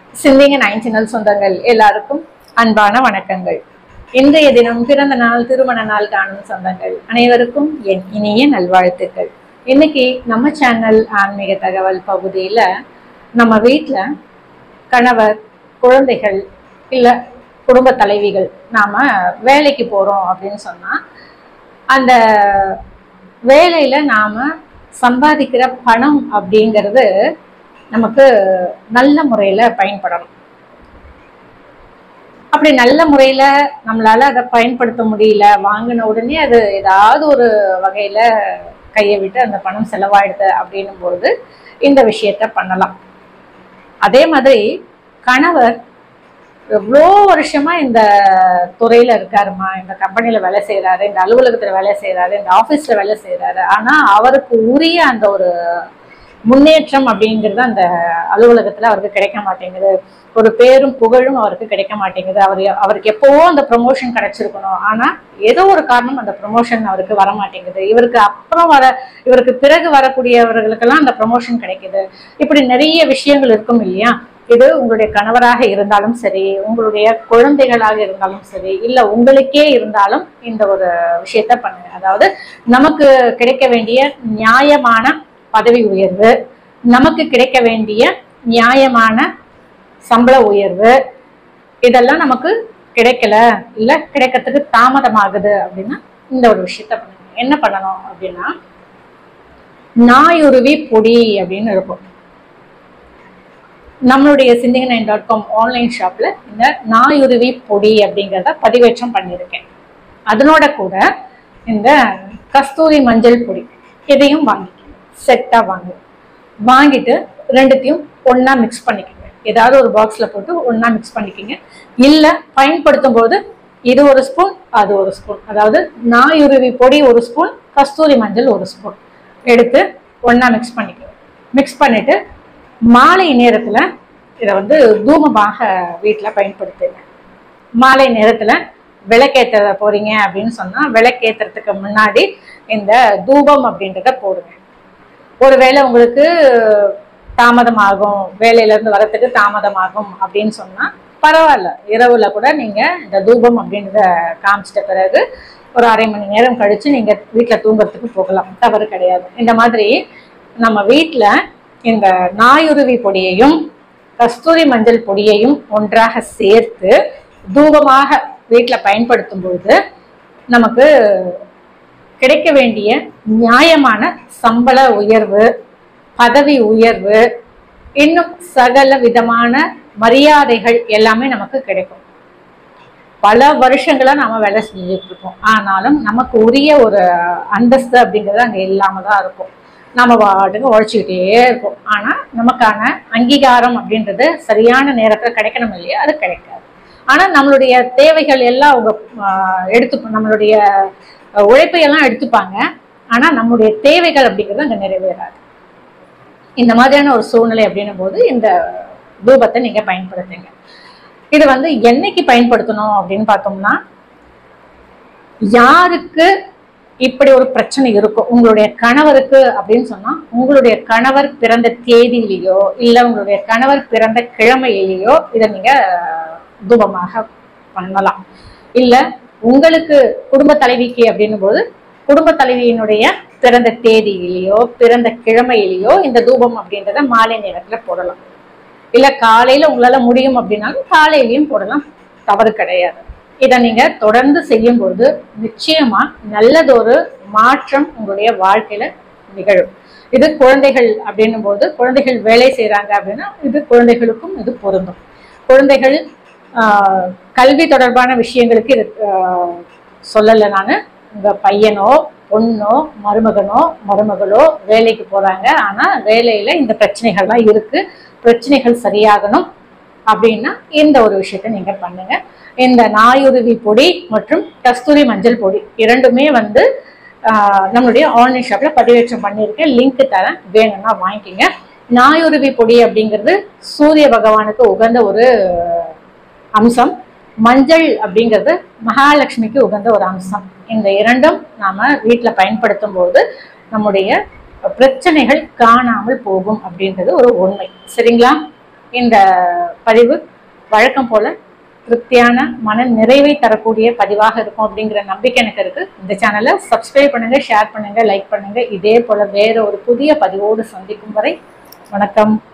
சிந்திங்க nine channel சொந்தங்கள் எல்லாருக்கும் அன்பான வணக்கங்கள் இன்றைய தினம் பிறந்த நாள் திருமண நாள் காணும் சொந்தங்கள் அனைவருக்கும் என் இனிய நல்வாழ்த்துக்கள் இன்னைக்கு நம்ம சேனல் ஆன்மீக தகவல் பகுதியில நம்ம வீட்ல கணவர் குழந்தைகள் இல்ல குடும்ப தலைவிகள் நாம வேலைக்கு போறோம் அப்படின்னு சொன்னா அந்த வேலையில நாம சம்பாதிக்கிற பணம் அப்படிங்கிறது நமக்கு நல்ல முறையில பயன்படணும் அப்படி நல்ல முறையில நம்மளால அதை பயன்படுத்த முடியல வாங்கின உடனே அது ஏதாவது ஒரு வகையில கையை விட்டு அந்த பணம் செலவாயிடுது அப்படின்னும் போது இந்த விஷயத்த பண்ணலாம் அதே மாதிரி கணவர் எவ்வளோ வருஷமா இந்த துறையில இருக்காருமா இந்த கம்பெனில வேலை செய்யறாரு இந்த அலுவலகத்துல வேலை செய்யறாரு இந்த ஆபீஸ்ல வேலை செய்யறாரு ஆனா அவருக்கு உரிய அந்த ஒரு முன்னேற்றம் அப்படிங்கிறது அந்த அலுவலகத்துல அவருக்கு கிடைக்க மாட்டேங்குது ஒரு பேரும் புகழும் அவருக்கு கிடைக்க மாட்டேங்குது அவர் அவருக்கு எப்பவோ அந்த ப்ரொமோஷன் கிடைச்சிருக்கணும் ஆனா ஏதோ ஒரு காரணம் அந்த ப்ரொமோஷன் அவருக்கு வர மாட்டேங்குது இவருக்கு அப்புறம் வர இவருக்கு பிறகு வரக்கூடியவர்களுக்கெல்லாம் அந்த ப்ரொமோஷன் கிடைக்குது இப்படி நிறைய விஷயங்கள் இருக்கும் இல்லையா இது உங்களுடைய கணவராக இருந்தாலும் சரி உங்களுடைய குழந்தைகளாக இருந்தாலும் சரி இல்ல உங்களுக்கே இருந்தாலும் இந்த ஒரு விஷயத்த பண்ணுங்க அதாவது நமக்கு கிடைக்க வேண்டிய நியாயமான பதவி உயர்வு நமக்கு கிடைக்க வேண்டிய நியாயமான சம்பள உயர்வு இதெல்லாம் நமக்கு கிடைக்கல இல்ல கிடைக்கிறதுக்கு தாமதமாகுது அப்படின்னா இந்த ஒரு விஷயத்த பண்ணுங்க என்ன பண்ணணும் அப்படின்னா நாயுருவி பொடி அப்படின்னு இருக்கும் நம்மளுடைய சிந்திங்க நைன் டாட் காம் ஆன்லைன் ஷாப்ல இந்த நாயுருவி பொடி அப்படிங்கிறத பதிவேற்றம் பண்ணியிருக்கேன் அதனோட கூட இந்த கஸ்தூரி மஞ்சள் பொடி இதையும் வாங்கிக்கோங்க செட்டாக வாங்க வாங்கிட்டு ரெண்டுத்தையும் ஒண்ணா மிக்ஸ் பண்ணிக்கோங்க ஏதாவது ஒரு பாக்ஸ்ல போட்டு ஒண்ணா மிக்ஸ் பண்ணிக்கோங்க இல்ல பயன்படுத்தும் போது இது ஒரு ஸ்பூன் அது ஒரு ஸ்பூன் அதாவது நாயுருவி பொடி ஒரு ஸ்பூன் கஸ்தூரி மஞ்சள் ஒரு ஸ்பூன் எடுத்து ஒண்ணா மிக்ஸ் பண்ணிக்கோங்க மிக்ஸ் பண்ணிட்டு மாலை நேரத்துல இதை வந்து தூமமாக வீட்டில் பயன்படுத்துங்க மாலை நேரத்துல விளக்கேற்ற போறீங்க அப்படின்னு சொன்னா விளக்கேத்துறதுக்கு முன்னாடி இந்த தூபம் அப்படின்றத போடுங்க ஒருவேளை உங்களுக்கு தாமதமாகும் வேலையில இருந்து வரத்துக்கு தாமதமாகும் அப்படின்னு சொன்னா பரவாயில்ல இரவுல கூட நீங்க இந்த தூபம் அப்படின்றத காமிச்சிட்ட பிறகு ஒரு அரை மணி நேரம் கழிச்சு நீங்க வீட்டுல தூங்குறதுக்கு போகலாம் தவறு கிடையாது இந்த மாதிரி நம்ம வீட்டுல இந்த நாயுருவி பொடியையும் கஸ்தூரி மஞ்சள் பொடியையும் ஒன்றாக சேர்த்து தூபமாக வீட்டில் பயன்படுத்தும் பொழுது நமக்கு கிடைக்க வேண்டிய நியாயமான சம்பள உயர்வு பதவி உயர்வு இன்னும் சகல விதமான மரியாதைகள் எல்லாமே நமக்கு கிடைக்கும் பல வருஷங்களா நாம வேலை செஞ்சுட்டு இருக்கோம் ஆனாலும் நமக்கு உரிய ஒரு அந்தஸ்து அப்படிங்கிறது அங்க இல்லாம தான் இருக்கும் நம்ம பாட்டுக்கு உழைச்சிக்கிட்டே இருக்கோம் ஆனா நமக்கான அங்கீகாரம் அப்படின்றது சரியான நேரத்துல கிடைக்கணும் இல்லையா அது கிடைக்காது ஆனா நம்மளுடைய தேவைகள் எல்லாம் அவங்க ஆஹ், எடுத்து நம்மளுடைய உழைப்பை எல்லாம் எடுத்துப்பாங்க ஆனா நம்மளுடைய தேவைகள் அப்படிங்கிறது அங்க நிறைவேறாது இந்த மாதிரியான ஒரு சூழ்நிலை அப்படின்னும் போது இந்த தூபத்தை நீங்க பயன்படுத்துங்க இது வந்து என்னைக்கு பயன்படுத்தணும் அப்படின்னு பார்த்தோம்னா யாருக்கு இப்படி ஒரு பிரச்சனை இருக்கும் உங்களுடைய கணவருக்கு அப்படின்னு சொன்னா உங்களுடைய கணவர் பிறந்த தேதியிலேயோ இல்ல உங்களுடைய கணவர் பிறந்த கிழமையிலேயோ இதை நீங்க தூபமாக பண்ணலாம் இல்ல உங்களுக்கு குடும்ப தலைவிக்கு அப்படின்னும் போது குடும்ப தலைவியினுடைய பிறந்த தேதியிலேயோ பிறந்த கிழமையிலேயோ இந்த தூபம் அப்படின்றத மாலை நேரத்துல போடலாம் இல்ல காலையில உங்களால முடியும் அப்படின்னாலும் காலையிலயும் போடலாம் தவறு கிடையாது இதை நீங்க தொடர்ந்து செய்யும் போது நிச்சயமா நல்லதொரு மாற்றம் உங்களுடைய வாழ்க்கையில நிகழும் இது குழந்தைகள் அப்படின்னும் போது குழந்தைகள் வேலை செய்றாங்க அப்படின்னா இது குழந்தைகளுக்கும் இது பொருந்தும் குழந்தைகள் ஆஹ், கல்வி தொடர்பான விஷயங்களுக்கு இது ஆஹ், சொல்லலை நான் உங்க பையனோ பொண்ணோ மருமகனோ மருமகளோ வேலைக்கு போறாங்க ஆனா வேலையில இந்த பிரச்சனைகள்லாம் இருக்கு பிரச்சனைகள் சரியாகணும் அப்படின்னா இந்த ஒரு விஷயத்த நீங்க பண்ணுங்க இந்த நாயுருவி பொடி மற்றும் கஸ்தூரி மஞ்சள் பொடி இரண்டுமே வந்து ஆஹ், நம்மளுடைய ஆன்லைன் ஷாப்ல பதிவேற்றம் பண்ணியிருக்கேன் லிங்க் தரேன் வேணும்னா வாங்கிக்கோங்க நாயுருவி பொடி அப்படிங்கிறது சூரிய பகவானுக்கு உகந்த ஒரு அம்சம் மஞ்சள் அப்படிங்கிறது மகாலட்சுமிக்கு உகந்த ஒரு அம்சம் இந்த இரண்டும் நாம வீட்டில் பயன்படுத்தும் போது நம்முடைய பிரச்சனைகள் காணாமல் போகும் அப்படின்றது ஒரு உண்மை சரிங்களா இந்த பதிவு வழக்கம் போல திருப்தியான மன நிறைவை தரக்கூடிய பதிவாக இருக்கும் அப்படிங்கிற நம்பிக்கை எனக்கு இருக்கு இந்த சேனலை சப்ஸ்கிரைப் பண்ணுங்க ஷேர் பண்ணுங்க லைக் பண்ணுங்க இதே போல வேற ஒரு புதிய பதிவோடு சந்திக்கும் வரை வணக்கம்